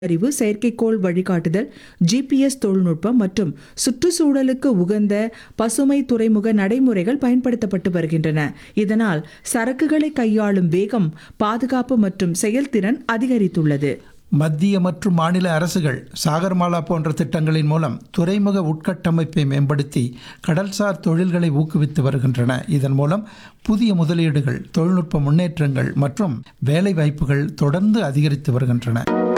அறிவு செயற்கைக்கோள் வழிகாட்டுதல் ஜிபிஎஸ் தொழில்நுட்பம் மற்றும் சுற்றுச்சூழலுக்கு உகந்த பசுமை துறைமுக நடைமுறைகள் பயன்படுத்தப்பட்டு வருகின்றன இதனால் சரக்குகளை கையாளும் வேகம் பாதுகாப்பு மற்றும் செயல்திறன் அதிகரித்துள்ளது மத்திய மற்றும் மாநில அரசுகள் சாகர்மாலா போன்ற திட்டங்களின் மூலம் துறைமுக உட்கட்டமைப்பை மேம்படுத்தி கடல்சார் தொழில்களை ஊக்குவித்து வருகின்றன இதன் மூலம் புதிய முதலீடுகள் தொழில்நுட்ப முன்னேற்றங்கள் மற்றும் வேலைவாய்ப்புகள் தொடர்ந்து அதிகரித்து வருகின்றன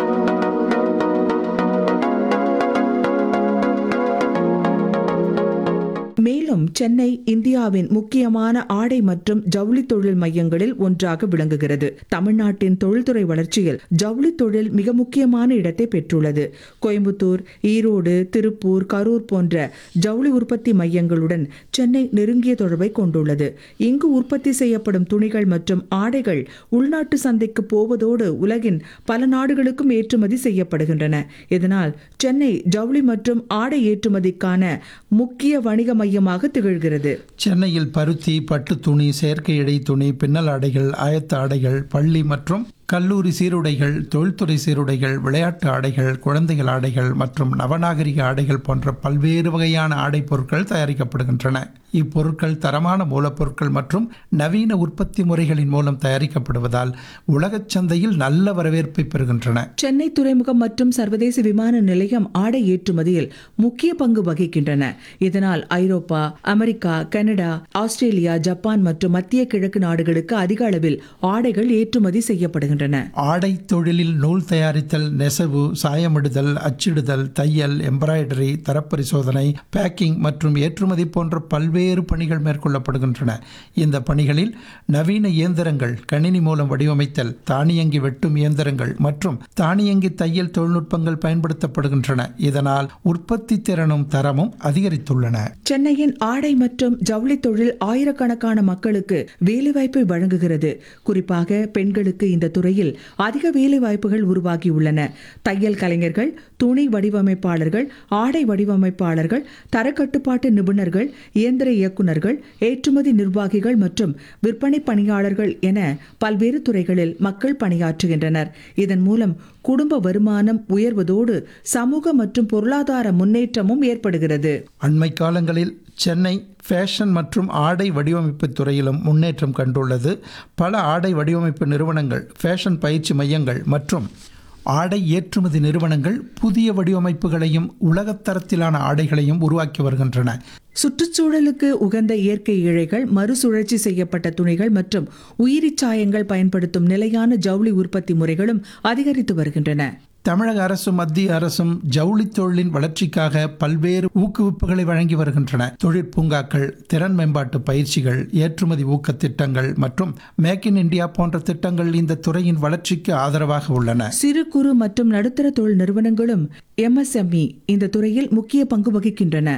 மேலும் சென்னை இந்தியாவின் முக்கியமான ஆடை மற்றும் ஜவுளி தொழில் மையங்களில் ஒன்றாக விளங்குகிறது தமிழ்நாட்டின் தொழில்துறை வளர்ச்சியில் ஜவுளி தொழில் மிக முக்கியமான இடத்தை பெற்றுள்ளது கோயம்புத்தூர் ஈரோடு திருப்பூர் கரூர் போன்ற ஜவுளி உற்பத்தி மையங்களுடன் சென்னை நெருங்கிய தொடர்பை கொண்டுள்ளது இங்கு உற்பத்தி செய்யப்படும் துணிகள் மற்றும் ஆடைகள் உள்நாட்டு சந்தைக்கு போவதோடு உலகின் பல நாடுகளுக்கும் ஏற்றுமதி செய்யப்படுகின்றன இதனால் சென்னை ஜவுளி மற்றும் ஆடை ஏற்றுமதிக்கான முக்கிய வணிக மையமாக திகழ்கிறது சென்னையில் பருத்தி பட்டு துணி செயற்கை இடை துணி பின்னல் ஆடைகள் ஆயத்த ஆடைகள் பள்ளி மற்றும் கல்லூரி சீருடைகள் தொழில்துறை சீருடைகள் விளையாட்டு ஆடைகள் குழந்தைகள் ஆடைகள் மற்றும் நவநாகரிக ஆடைகள் போன்ற பல்வேறு வகையான ஆடை பொருட்கள் தயாரிக்கப்படுகின்றன இப்பொருட்கள் தரமான மூலப்பொருட்கள் மற்றும் நவீன உற்பத்தி முறைகளின் மூலம் தயாரிக்கப்படுவதால் உலகச் சந்தையில் நல்ல வரவேற்பை பெறுகின்றன சென்னை துறைமுகம் மற்றும் சர்வதேச விமான நிலையம் ஆடை ஏற்றுமதியில் முக்கிய பங்கு வகிக்கின்றன இதனால் ஐரோப்பா அமெரிக்கா கனடா ஆஸ்திரேலியா ஜப்பான் மற்றும் மத்திய கிழக்கு நாடுகளுக்கு அதிக அளவில் ஆடைகள் ஏற்றுமதி செய்யப்படுகின்றன ஆடை தொழிலில் நூல் தயாரித்தல் நெசவு சாயமிடுதல் அச்சிடுதல் தையல் எம்ப்ராய்டரி தரப்பரிசோதனை பேக்கிங் மற்றும் ஏற்றுமதி போன்ற பல்வேறு பணிகள் மேற்கொள்ளப்படுகின்றன இந்த பணிகளில் நவீன இயந்திரங்கள் கணினி மூலம் வடிவமைத்தல் தானியங்கி வெட்டும் இயந்திரங்கள் மற்றும் தானியங்கி தையல் தொழில்நுட்பங்கள் பயன்படுத்தப்படுகின்றன இதனால் உற்பத்தி திறனும் தரமும் அதிகரித்துள்ளன சென்னையின் ஆடை மற்றும் ஜவுளி தொழில் ஆயிரக்கணக்கான மக்களுக்கு வேலைவாய்ப்பை வழங்குகிறது குறிப்பாக பெண்களுக்கு இந்த துறையில் அதிக வேலைவாய்ப்புகள் உருவாகியுள்ளன தையல் கலைஞர்கள் துணி வடிவமைப்பாளர்கள் ஆடை வடிவமைப்பாளர்கள் தரக்கட்டுப்பாட்டு நிபுணர்கள் இயந்திர இயக்குநர்கள் ஏற்றுமதி நிர்வாகிகள் மற்றும் விற்பனை பணியாளர்கள் என பல்வேறு துறைகளில் மக்கள் பணியாற்றுகின்றனர் இதன் மூலம் குடும்ப வருமானம் உயர்வதோடு சமூக மற்றும் பொருளாதார முன்னேற்றமும் ஏற்படுகிறது அண்மை காலங்களில் சென்னை ஃபேஷன் மற்றும் ஆடை வடிவமைப்பு துறையிலும் முன்னேற்றம் கண்டுள்ளது பல ஆடை வடிவமைப்பு நிறுவனங்கள் ஃபேஷன் பயிற்சி மையங்கள் மற்றும் ஆடை ஏற்றுமதி நிறுவனங்கள் புதிய வடிவமைப்புகளையும் உலகத்தரத்திலான ஆடைகளையும் உருவாக்கி வருகின்றன சுற்றுச்சூழலுக்கு உகந்த இயற்கை இழைகள் மறுசுழற்சி செய்யப்பட்ட துணிகள் மற்றும் உயிரிச் சாயங்கள் பயன்படுத்தும் நிலையான ஜவுளி உற்பத்தி முறைகளும் அதிகரித்து வருகின்றன தமிழக அரசும் மத்திய அரசும் ஜவுளி தொழிலின் வளர்ச்சிக்காக பல்வேறு ஊக்குவிப்புகளை வழங்கி வருகின்றன தொழிற்பூங்காக்கள் திறன் மேம்பாட்டு பயிற்சிகள் ஏற்றுமதி ஊக்க திட்டங்கள் மற்றும் மேக் இன் இந்தியா போன்ற திட்டங்கள் இந்த துறையின் வளர்ச்சிக்கு ஆதரவாக உள்ளன சிறு குறு மற்றும் நடுத்தர தொழில் நிறுவனங்களும் எம்எஸ்எம்இ இந்த துறையில் முக்கிய பங்கு வகிக்கின்றன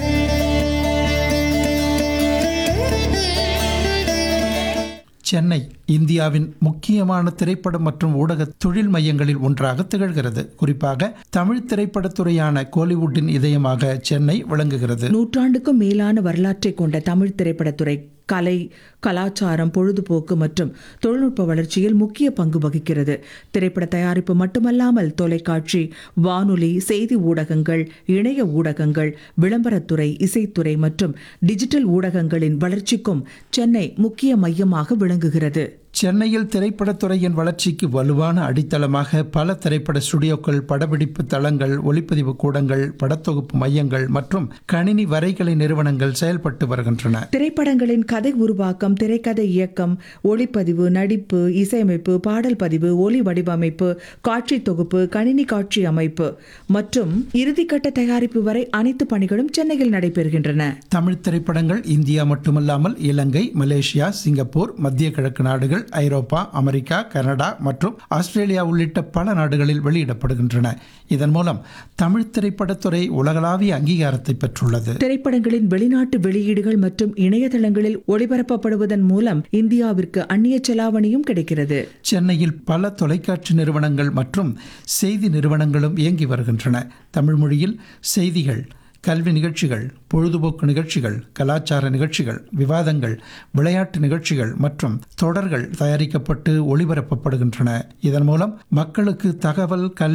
சென்னை இந்தியாவின் முக்கியமான திரைப்படம் மற்றும் ஊடக தொழில் மையங்களில் ஒன்றாக திகழ்கிறது குறிப்பாக தமிழ் திரைப்படத்துறையான கோலிவுட்டின் இதயமாக சென்னை விளங்குகிறது நூற்றாண்டுக்கும் மேலான வரலாற்றை கொண்ட தமிழ் திரைப்படத்துறை கலை கலாச்சாரம் பொழுதுபோக்கு மற்றும் தொழில்நுட்ப வளர்ச்சியில் முக்கிய பங்கு வகிக்கிறது திரைப்பட தயாரிப்பு மட்டுமல்லாமல் தொலைக்காட்சி வானொலி செய்தி ஊடகங்கள் இணைய ஊடகங்கள் விளம்பரத்துறை இசைத்துறை மற்றும் டிஜிட்டல் ஊடகங்களின் வளர்ச்சிக்கும் சென்னை முக்கிய மையமாக விளங்குகிறது சென்னையில் திரைப்படத்துறையின் வளர்ச்சிக்கு வலுவான அடித்தளமாக பல திரைப்பட ஸ்டுடியோக்கள் படப்பிடிப்பு தளங்கள் ஒளிப்பதிவு கூடங்கள் படத்தொகுப்பு மையங்கள் மற்றும் கணினி வரைகலை நிறுவனங்கள் செயல்பட்டு வருகின்றன திரைப்படங்களின் கதை உருவாக்கம் திரைக்கதை இயக்கம் ஒளிப்பதிவு நடிப்பு இசையமைப்பு பாடல் பதிவு ஒலி வடிவமைப்பு காட்சி தொகுப்பு கணினி காட்சி அமைப்பு மற்றும் இறுதிக்கட்ட தயாரிப்பு வரை அனைத்து பணிகளும் சென்னையில் நடைபெறுகின்றன தமிழ் திரைப்படங்கள் இந்தியா மட்டுமல்லாமல் இலங்கை மலேசியா சிங்கப்பூர் மத்திய கிழக்கு நாடுகள் ஐரோப்பா அமெரிக்கா கனடா மற்றும் ஆஸ்திரேலியா உள்ளிட்ட பல நாடுகளில் வெளியிடப்படுகின்றன இதன் மூலம் தமிழ் திரைப்படத்துறை உலகளாவிய அங்கீகாரத்தை பெற்றுள்ளது திரைப்படங்களின் வெளிநாட்டு வெளியீடுகள் மற்றும் இணையதளங்களில் ஒளிபரப்பப்படுவதன் மூலம் இந்தியாவிற்கு அந்நிய செலாவணியும் கிடைக்கிறது சென்னையில் பல தொலைக்காட்சி நிறுவனங்கள் மற்றும் செய்தி நிறுவனங்களும் இயங்கி வருகின்றன தமிழ் மொழியில் செய்திகள் கல்வி நிகழ்ச்சிகள் பொழுதுபோக்கு நிகழ்ச்சிகள் கலாச்சார நிகழ்ச்சிகள் விவாதங்கள் விளையாட்டு நிகழ்ச்சிகள் மற்றும் தொடர்கள் தயாரிக்கப்பட்டு ஒளிபரப்பப்படுகின்றன இதன் மூலம் மக்களுக்கு தகவல் கல்வி